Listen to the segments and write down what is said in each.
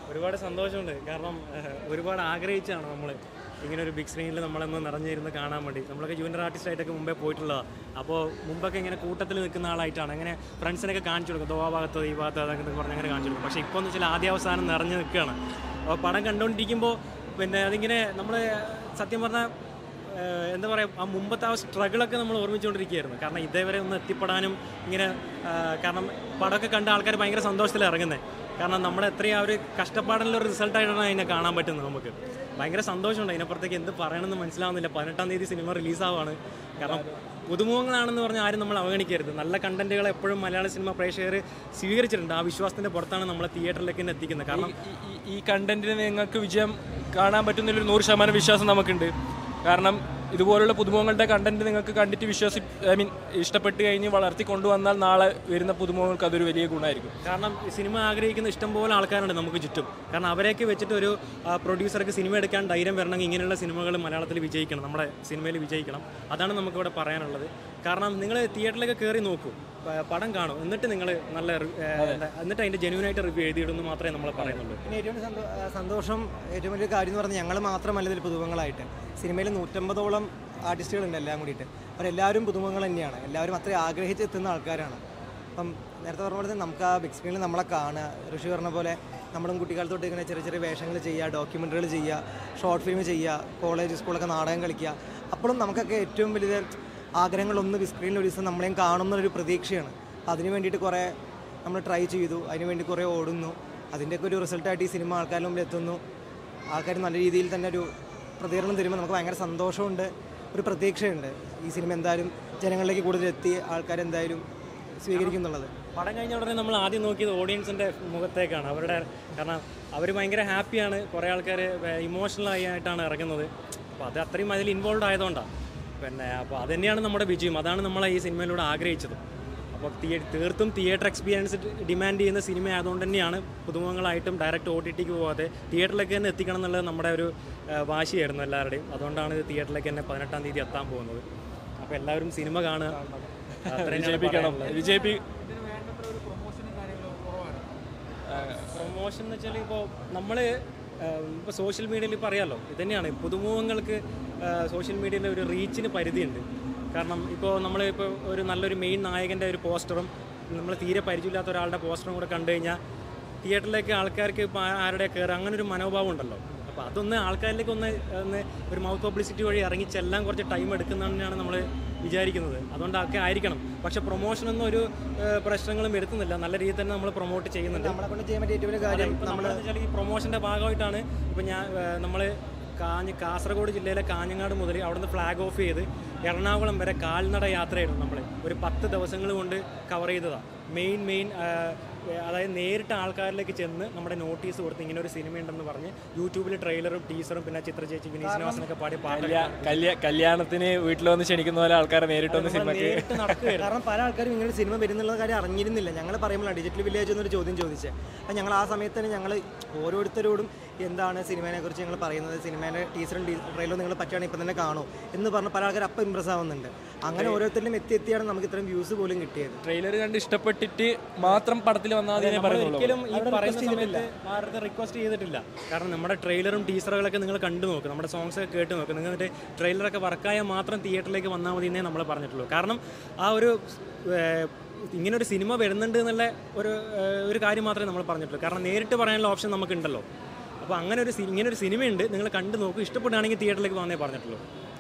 ഒരുപാട് സന്തോഷമുണ്ട് കാരണം ഏഹ്, ഒരുപാട് ആഗ്രഹിച്ചാണ് നമ്മൾ ഇങ്ങനെ ഒരു ബിഗ് സ്ക്രീനിൽ നമ്മളൊന്ന് നിറഞ്ഞിരുന്ന് കാണാൻ വേണ്ടി നമ്മളൊക്കെ ജൂനിയർ ആർട്ടിസ്റ്റ് ആയിട്ടൊക്കെ മുമ്പേ പോയിട്ടുള്ളതാണ് അപ്പോൾ മുമ്പൊക്കെ ഇങ്ങനെ കൂട്ടത്തിൽ നിൽക്കുന്ന ആളായിട്ടാണ് അങ്ങനെ ഫ്രണ്ട്സിനൊക്കെ കാണിച്ചു കൊടുക്കും ദോ ആ ഭാഗത്ത് ഈ ഭാഗത്ത് അതൊക്കെ പറഞ്ഞ് അങ്ങനെ കാണിച്ചു കൊടുക്കും പക്ഷേ ഇപ്പോൾ എന്ന് വെച്ചാൽ ആദ്യ അവസാനം നിറഞ്ഞു നിൽക്കുകയാണ് അപ്പോൾ പടം കണ്ടുകൊണ്ടിരിക്കുമ്പോൾ പിന്നെ അതിങ്ങനെ നമ്മൾ സത്യം പറഞ്ഞാൽ ഏഹ് എന്താ പറയുക ആ മുമ്പത്തെ ആ സ്ട്രഗിളൊക്കെ നമ്മൾ ഓർമ്മിച്ചുകൊണ്ടിരിക്കുകയായിരുന്നു കാരണം ഇതേവരെ ഒന്ന് എത്തിപ്പെടാനും ഇങ്ങനെ ആഹ് കാരണം പടമൊക്കെ കണ്ട ആൾക്കാർ ഭയങ്കര സന്തോഷത്തിൽ ഇറങ്ങുന്നത് കാരണം നമ്മുടെ എത്രയും ആ ഒരു കഷ്ടപ്പാടിലുള്ള ഒരു റിസൾട്ടായിട്ടാണ് അതിനെ കാണാൻ പറ്റുന്നത് നമുക്ക് ഭയങ്കര സന്തോഷമുണ്ട് അതിനപ്പുറത്തേക്ക് എന്ത് പറയണമെന്ന് മനസ്സിലാവുന്നില്ല പതിനെട്ടാം തീയതി സിനിമ റിലീസാവാണ് കാരണം പുതുമുഖങ്ങളാണെന്ന് പറഞ്ഞാൽ ആരും നമ്മൾ അവഗണിക്കരുത് നല്ല കണ്ടന്റുകൾ എപ്പോഴും മലയാള സിനിമ പ്രേക്ഷകർ സ്വീകരിച്ചിട്ടുണ്ട് ആ വിശ്വാസത്തിന്റെ പുറത്താണ് നമ്മളെ തിയേറ്ററിലേക്ക് തന്നെ എത്തിക്കുന്നത് കാരണം ഈ- ഈ- ഈ കണ്ടന്റിന് നിങ്ങൾക്ക് വിജയം കാണാൻ പറ്റുന്നൊരു നൂറ് ശതമാനം വിശ്വാസം നമുക്കുണ്ട് കാരണം ഇതുപോലുള്ള പുതുമുഖങ്ങളുടെ കണ്ടന്റ് നിങ്ങൾക്ക് കണ്ടിട്ട് വിശ്വസി ഐ മീൻ ഇഷ്ടപ്പെട്ട് കഴിഞ്ഞ് വളർത്തി കൊണ്ടുവന്നാൽ നാളെ വരുന്ന പുതുമുഖങ്ങൾക്ക് അതൊരു വലിയ ഗുണമായിരിക്കും കാരണം ഈ സിനിമ ആഗ്രഹിക്കുന്ന ഇഷ്ടംപോലെ ആൾക്കാരുണ്ട് നമുക്ക് ചുറ്റും കാരണം അവരെയൊക്കെ വെച്ചിട്ട് ഒരു ആ, പ്രൊഡ്യൂസർക്ക് സിനിമ എടുക്കാൻ ധൈര്യം വരണമെങ്കിൽ ഇങ്ങനെയുള്ള സിനിമകൾ മലയാളത്തിൽ വിജയിക്കണം നമ്മുടെ സിനിമയിൽ വിജയിക്കണം അതാണ് നമുക്കിവിടെ പറയാനുള്ളത് കാരണം നിങ്ങൾ തിയേറ്ററിലൊക്കെ കയറി നോക്കൂ പ- പടം കാണും എന്നിട്ട് നിങ്ങൾ നല്ല റി- ഏ, എന്താ, എന്നിട്ട് അതിൻ്റെ ജെന്യൂനായിട്ട് റിവ്യൂ എഴുതിയിടുന്നു മാത്രമേ നമ്മൾ പറയുന്നുള്ളൂ പിന്നെ ഏറ്റവും വലിയ സന്തോ- ആ, സന്തോഷം ഏറ്റവും വലിയ കാര്യം എന്ന് പറഞ്ഞാൽ ഞങ്ങൾ മാത്രമല്ല ഇതിൽ പുതുമുഖങ്ങളായിട്ട് സിനിമയിൽ നൂറ്റമ്പതോളം ആർട്ടിസ്റ്റുകളുണ്ട് എല്ലാം കൂടിയിട്ട് അവരെല്ലാവരും പുതുമുഖങ്ങൾ തന്നെയാണ് എല്ലാവരും അത്രയും ആഗ്രഹിച്ച് എത്തുന്ന ആൾക്കാരാണ് അപ്പം നേരത്തെ പറഞ്ഞ പോലെ തന്നെ നമുക്ക് ആ ബിഗ് സ്ക്രീനിൽ നമ്മളെ കാണുക ഋഷി പറഞ്ഞ പോലെ നമ്മളും കുട്ടിക്കാലത്തോട്ട് ഇങ്ങനെ ചെറിയ ചെറിയ വേഷങ്ങൾ ചെയ്യുക ഡോക്യുമെൻ്ററികൾ ചെയ്യുക ഷോർട്ട് ഫിലിം ചെയ്യുക കോളേജ് സ്കൂളൊക്കെ നാടകം കളിക്കുക അപ്പോഴും നമുക്കൊക്കെ ഏറ്റവും വലിയ ആഗ്രഹങ്ങളൊന്ന് ബിഗ് സ്ക്രീനിൽ ഒരു ദിവസം നമ്മളെയും കാണുന്നൊരു പ്രതീക്ഷയാണ് അപ്പം അതിന് വേണ്ടിയിട്ട് കുറേ നമ്മൾ ട്രൈ ചെയ്തു അതിന് വേണ്ടി കുറേ ഓടുന്നു അതിൻ്റെയൊക്കെ ഒരു റിസൾട്ടായിട്ട് ഈ സിനിമ ആൾക്കാരുടെ മുമ്പിൽ എത്തുന്നു ആൾക്കാർ നല്ല രീതിയിൽ തന്നെ ഒരു പ്രതികരണം തരുമ്പോൾ നമുക്ക് ഭയങ്കര സന്തോഷമുണ്ട് ഒരു പ്രതീക്ഷയുണ്ട് ഈ സിനിമ എന്തായാലും ജനങ്ങളിലേക്ക് കൂടുതൽ എത്തി ആൾക്കാർ എന്തായാലും സ്വീകരിക്കും എന്നുള്ളത് പടം കഴിഞ്ഞ ഉടനെ നമ്മൾ ആദ്യം നോക്കിയത് ഓഡിയൻസിൻ്റെ മുഖത്തേക്കാണ് അവരുടെ കാരണം അവർ ഭയങ്കര ഹാപ്പിയാണ് കുറേ ആൾക്കാർ ഇമോഷണൽ ആയിട്ടാണ് ഇറങ്ങുന്നത് അപ്പോൾ അത് അത്രയും അതിൽ ഇൻവോൾവ് ആയതുകൊണ്ടാണ് പിന്നെ അപ്പോൾ അത് തന്നെയാണ് നമ്മുടെ വിജയം അതാണ് നമ്മളെ ഈ സിനിമയിലൂടെ ആഗ്രഹിച്ചത് അപ്പോൾ തിയേ തീർത്തും തിയേറ്റർ എക്സ്പീരിയൻസ് ഡിമാൻഡ് ചെയ്യുന്ന സിനിമ ആയതുകൊണ്ട് തന്നെയാണ് പുതുമുഖങ്ങളായിട്ടും ഡയറക്റ്റ് ഒ ടി ടിക്ക് പോകാതെ തിയേറ്ററിലേക്ക് തന്നെ എത്തിക്കണം എന്നുള്ളത് നമ്മുടെ ഒരു ആ, വാശിയായിരുന്നു എല്ലാവരുടെയും അതുകൊണ്ടാണ് ഇത് തിയേറ്ററിലേക്ക് തന്നെ പതിനെട്ടാം തീയതി എത്താൻ പോകുന്നത് അപ്പോൾ എല്ലാവരും സിനിമ കാണുക അത്രയും വിജയിപ്പിക്കണം വിജയിപ്പി പ്രൊമോഷൻ എന്ന് വെച്ചാൽ ഇപ്പോൾ നമ്മൾ ഇപ്പോൾ സോഷ്യൽ മീഡിയയിൽ ഇപ്പോൾ അറിയാമല്ലോ ഇത് തന്നെയാണ് പുതുമുഖങ്ങൾക്ക് സോഷ്യൽ മീഡിയയിൽ ഒരു റീച്ചിന് പരിധിയുണ്ട് കാരണം ഇപ്പോൾ നമ്മൾ ഇപ്പോൾ ഒരു നല്ലൊരു മെയിൻ നായകൻ്റെ ഒരു പോസ്റ്ററും നമ്മൾ തീരെ പരിചയമില്ലാത്ത ഒരാളുടെ പോസ്റ്ററും കൂടെ കണ്ടു കഴിഞ്ഞാൽ തിയേറ്ററിലേക്ക് ആൾക്കാർക്ക് ഇപ്പോൾ ആരുടെ കയറുക അങ്ങനെ ഒരു മനോഭാവം ഉണ്ടല്ലോ അപ്പോൾ അതൊന്ന് ആൾക്കാരിലേക്ക് ഒന്ന് ഒന്ന് ഒരു മൗത്ത് പബ്ലിസിറ്റി വഴി ഇറങ്ങി ചെല്ലാൻ കുറച്ച് ടൈം എടുക്കുന്നതാണ് നമ്മൾ വിചാരിക്കുന്നത് അതുകൊണ്ടൊക്കെ ആയിരിക്കണം പക്ഷേ പ്രൊമോഷനൊന്നും ഒരു ഏഹ്, പ്രശ്നങ്ങളും വരുത്തുന്നില്ല നല്ല രീതിയിൽ തന്നെ നമ്മൾ പ്രൊമോട്ട് ചെയ്യുന്നുണ്ട് നമ്മളെ കൊണ്ട് ചെയ്യാൻ പറ്റിയ ഏറ്റവും വലിയ കാര്യം ഇപ്പം നമ്മൾ വെച്ചാൽ ഈ പ്രൊമോഷന്റെ ഭാഗമായിട്ടാണ് ഇപ്പം ഞാൻ നമ്മൾ കാഞ്ഞ കാസർഗോഡ് ജില്ലയിലെ കാഞ്ഞങ്ങാട് മുതൽ അവിടുന്ന് ഫ്ലാഗ് ഓഫ് ചെയ്ത് എറണാകുളം വരെ കാൽനട യാത്രയായിരുന്നു നമ്മൾ ഒരു പത്ത് ദിവസങ്ങൾ കൊണ്ട് കവർ ചെയ്തതാണ് മെയിൻ മെയിൻ അതായത് നേരിട്ട് ആൾക്കാരിലേക്ക് ചെന്ന് നമ്മുടെ നോട്ടീസ് കൊടുത്ത് ഇങ്ങനെ ഒരു സിനിമ ഉണ്ടെന്ന് പറഞ്ഞ് യൂട്യൂബിൽ ട്രെയിലറും ടീസറും പിന്നെ ചിത്ര ചേച്ചി വിനീത് ശ്രീനിവാസനൊക്കെ പാടി പാട്ട് കല്യാ കല്യാണത്തിന് വീട്ടിൽ വന്ന് ക്ഷണിക്കുന്ന പോലെ ആൾക്കാരെ നേരിട്ട് വന്ന് സിനിമയ്ക്ക് നേരിട്ട് നടക്കുകയായിരുന്നു കാരണം പല ആൾക്കാരും ഇങ്ങനെ ഒരു സിനിമ വരുന്നുള്ള കാര്യം അറിഞ്ഞിരുന്നില്ല ഞങ്ങൾ പറയുമ്പോഴാണ് ഡിജിറ്റൽ വില്ലേജ് എന്നൊരു ചോദ്യം ചോദിച്ചത് അപ്പം ഞങ്ങൾ ആ സമയത്ത് തന്നെ ഞങ്ങൾ ഓരോരുത്തരോടും എന്താണ് സിനിമയെ കുറിച്ച് ഞങ്ങൾ പറയുന്നത് സിനിമേൻ്റെ ടീച്ചറും ട്രെയിലറും നിങ്ങൾ പറ്റുകയാണെങ്കിൽ ഇപ്പം തന്നെ കാണൂ എന്ന് പറഞ്ഞ് പല ആൾക്കാർ അപ്പം ഇമ്പ്രസ് ആവുന്നുണ്ട് അങ്ങനെ ഓരോരുത്തരിലും എത്തി എത്തിയാണ് നമുക്ക് ഇത്രയും വ്യൂസ് പോലും കിട്ടിയത് ട്രെയിലർ കണ്ട് ഇഷ്ടപ്പെട്ടിട്ട് മാത്രം പടത്തിൽ വന്നാൽ അതിനെ പറയുന്നുള്ളൂ ഒരിക്കലും ഈ പറയുന്ന സമയത്ത് ആരുടെ റിക്വസ്റ്റ് ചെയ്തിട്ടില്ല കാരണം നമ്മുടെ ട്രെയിലറും ടീസറുകളൊക്കെ നിങ്ങൾ കണ്ടു നോക്ക് നമ്മുടെ സോങ്സ് ഒക്കെ കേട്ട് നോക്ക് നിങ്ങൾ എന്നിട്ട് ട്രെയിലറൊക്കെ വർക്കായാൽ മാത്രം തിയേറ്ററിലേക്ക് വന്നാൽ മതി എന്നേ നമ്മൾ പറഞ്ഞിട്ടുള്ളൂ കാരണം ആ ഒരു ഏഹ്, ഇങ്ങനെ ഒരു സിനിമ വരുന്നുണ്ട് എന്നുള്ള ഒരു ഏഹ്, ഒരു കാര്യം മാത്രമേ നമ്മൾ പറഞ്ഞിട്ടുള്ളൂ കാരണം നേരിട്ട് പറയാനുള്ള ഓപ്ഷൻ നമുക്കുണ്ടല്ലോ അപ്പോൾ അങ്ങനെ ഒരു സി- ഇങ്ങനെ ഒരു സിനിമയുണ്ട് നിങ്ങൾ കണ്ടു നോക്കൂ ഇഷ്ടപ്പെടുകയാണെങ്കിൽ തിയേറ്ററിലേക്ക് വന്നേ പറഞ്ഞിട്ടുള്ളൂ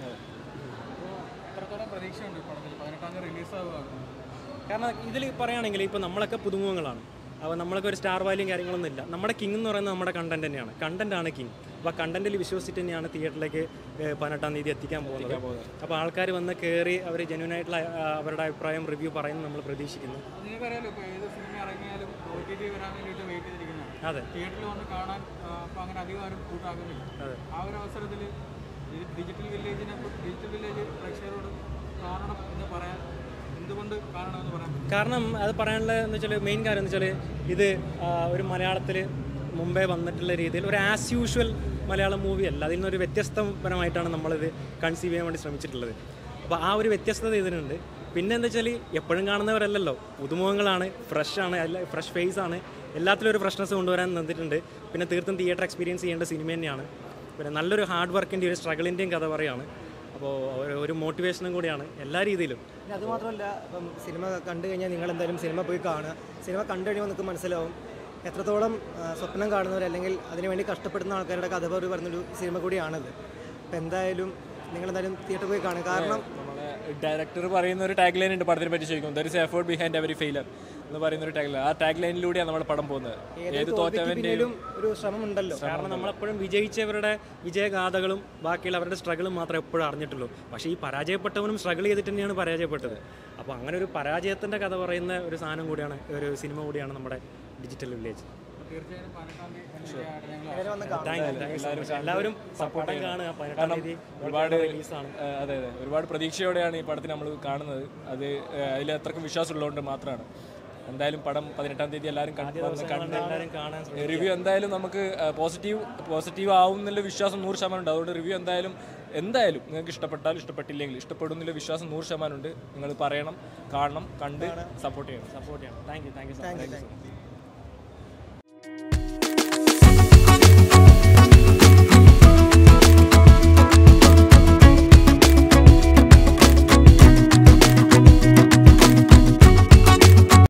കാരണം ഇതിൽ പറയുകയാണെങ്കിൽ ഇപ്പോൾ നമ്മളൊക്കെ പുതുമുഖങ്ങളാണ് അപ്പോൾ നമ്മളൊക്കെ ഒരു സ്റ്റാർ വാല്യൂം കാര്യങ്ങളൊന്നും ഇല്ല നമ്മുടെ കിങ് എന്ന് പറയുന്നത് നമ്മുടെ കണ്ടന്റ് തന്നെയാണ് കണ്ടന്റ് ആണ് കിങ് അപ്പോൾ കണ്ടന്റിൽ വിശ്വസിച്ചിട്ട് തന്നെയാണ് തിയേറ്ററിലേക്ക് ഏഹ്, പതിനെട്ടാം തീയതി എത്തിക്കാൻ പോകുന്നത് അപ്പോൾ ആൾക്കാർ വന്ന് കയറി അവർ ജെന്യൂൻ ആയിട്ടുള്ള ആ, അവരുടെ അഭിപ്രായം റിവ്യൂ പറയുന്നത് നമ്മൾ പ്രതീക്ഷിക്കുന്നു നിങ്ങൾക്കറിയാലോ ഇപ്പോൾ ഏത് സിനിമ ഇറങ്ങിയാലും ഒ ടി ടി വരാൻ വേണ്ടിയിട്ട് വെയിറ്റ് ചെയ്തിരിക്കുന്നതാണ് അതെ തിയേറ്ററിൽ വന്ന് കാണാൻ അപ്പോൾ അങ്ങനെ അധികം ആരും കൂട്ടാക്കുന്നില്ല അതെ. ആ ഒരു അവസരത്തിൽ ഡിജിറ്റൽ വില്ലേജിനെ ഡിജിറ്റൽ വില്ലേജ് പ്രേക്ഷകരോട് കാണണം എന്ന് പറയാൻ എന്തുകൊണ്ട് കാണണമെന്ന് പറയാൻ പറ്റും കാരണം അത് പറയാനുള്ള എന്ന് വെച്ചാൽ മെയിൻ കാര്യം എന്ന് വെച്ചാൽ ഇത് ആ, ഒരു മലയാളത്തിൽ മുമ്പേ വന്നിട്ടുള്ള രീതിയിൽ ഒരു ആസ് യൂഷ്വൽ മലയാളം മൂവി അല്ല അതിൽ നിന്നൊരു വ്യത്യസ്തപരമായിട്ടാണ് നമ്മളിത് കൺസീവ് ചെയ്യാൻ വേണ്ടി ശ്രമിച്ചിട്ടുള്ളത് അപ്പോൾ ആ ഒരു വ്യത്യസ്തത ഇതിനുണ്ട് പിന്നെ എന്താ വെച്ചാൽ എപ്പോഴും കാണുന്നവരല്ലല്ലോ പുതുമുഖങ്ങളാണ് ഫ്രഷ് ആണ് അല്ല ഫ്രഷ് ഫേസ് ആണ് എല്ലാത്തിലും ഒരു ഫ്രഷ്നസ് കൊണ്ടുവരാൻ നിന്നിട്ടുണ്ട് പിന്നെ തീർത്തും തിയേറ്റർ എക്സ്പീരിയൻസ് ചെയ്യേണ്ട സിനിമ തന്നെയാണ് പിന്നെ നല്ലൊരു ഹാർഡ് വർക്കിൻ്റെ ഒരു സ്ട്രഗിളിൻ്റെയും കഥ പറയുകയാണ് അപ്പോൾ ഒരു- ഒരു മോട്ടിവേഷനും കൂടിയാണ് എല്ലാ രീതിയിലും പിന്നെ അതുമാത്രമല്ല ഇപ്പം സിനിമ കണ്ടു കഴിഞ്ഞാൽ നിങ്ങൾ എന്തായാലും സിനിമ പോയി കാണുക സിനിമ കണ്ടു കഴിയുമ്പോൾ നിങ്ങൾക്ക് മനസ്സിലാവും എത്രത്തോളം ആ, സ്വപ്നം കാണുന്നവർ അല്ലെങ്കിൽ അതിനുവേണ്ടി കഷ്ടപ്പെടുന്ന ആൾക്കാരുടെ കഥ പറ പറഞ്ഞൊരു സിനിമ കൂടിയാണത് അപ്പം എന്തായാലും നിങ്ങൾ എന്തായാലും തിയേറ്ററിൽ പോയി കാണുക കാരണം നമ്മളെ ഡയറക്ടർ പറയുന്ന ഒരു ടാഗ് ലൈൻ ഉണ്ട് പടത്തിനെ പറ്റി ചോദിക്കും there is effort behind every failure എന്ന് പറയുന്ന ഒരു ടാഗ് ലൈൻ ആ ടാഗ് ലൈനിലൂടെയാണ് നമ്മുടെ പടം പോകുന്നത് ഏത് തോറ്റവൻ്റെയും പിന്നിലും ഒരു ശ്രമം ഉണ്ടല്ലോ കാരണം നമ്മളെപ്പോഴും വിജയിച്ചവരുടെ വിജയഗാഥകളും ബാക്കിയുള്ള അവരുടെ സ്ട്രഗിളും മാത്രമേ എപ്പോഴും അറിഞ്ഞിട്ടുള്ളൂ പക്ഷേ ഈ പരാജയപ്പെട്ടവനും സ്ട്രഗിൾ ചെയ്തിട്ട് തന്നെയാണ് പരാജയപ്പെട്ടത് അപ്പോൾ അങ്ങനെ ഒരു പരാജയത്തിൻ്റെ കഥ പറയുന്ന ഒരു സാധനം കൂടിയാണ് ഒരു സിനിമ കൂടിയാണ് നമ്മുടെ ഡിജിറ്റൽ വില്ലേജ് തീർച്ചയായും പതിനെട്ടാം തീയതി ഞങ്ങൾ നേരെ വന്ന് കാണുക thank you thank you so much എല്ലാവരും പടം കാണുക പതിനെട്ടാം തീയതി ഒരുപാട് റിലീസാണ് ആ, അതെ അതെ ഒരുപാട് പ്രതീക്ഷയോടെയാണ് ഈ പടത്തിന് നമ്മൾ കാണുന്നത് അത് അതിൽ അത്രക്കും വിശ്വാസമുള്ളതുകൊണ്ട് മാത്രമാണ് എന്തായാലും പടം പതിനെട്ടാം തീയതി എല്ലാവരും കണ്ട് വന്ന് കണ്ട് എല്ലാവരും കാണാൻ ശ്രമിക്കുക. റിവ്യൂ എന്തായാലും നമുക്ക് പോസിറ്റീവ് പോസിറ്റീവ് ആവും എന്നുള്ള വിശ്വാസം നൂറ് ശതമാനം ഉണ്ട് അതുകൊണ്ട് റിവ്യൂ എന്തായാലും എന്തായാലും നിങ്ങൾക്ക് ഇഷ്ടപ്പെട്ടാലും ഇഷ്ടപ്പെട്ടില്ലെങ്കിൽ ഇഷ്ടപ്പെടും എന്നുള്ള വിശ്വാസം നൂറ് ശതമാനം ഉണ്ട് നിങ്ങൾ പറയണം കാണണം കണ്ട് സപ്പോർട്ട് ചെയ്യണം സപ്പോർട്ട് ചെയ്യണം thank you thank you so much thank U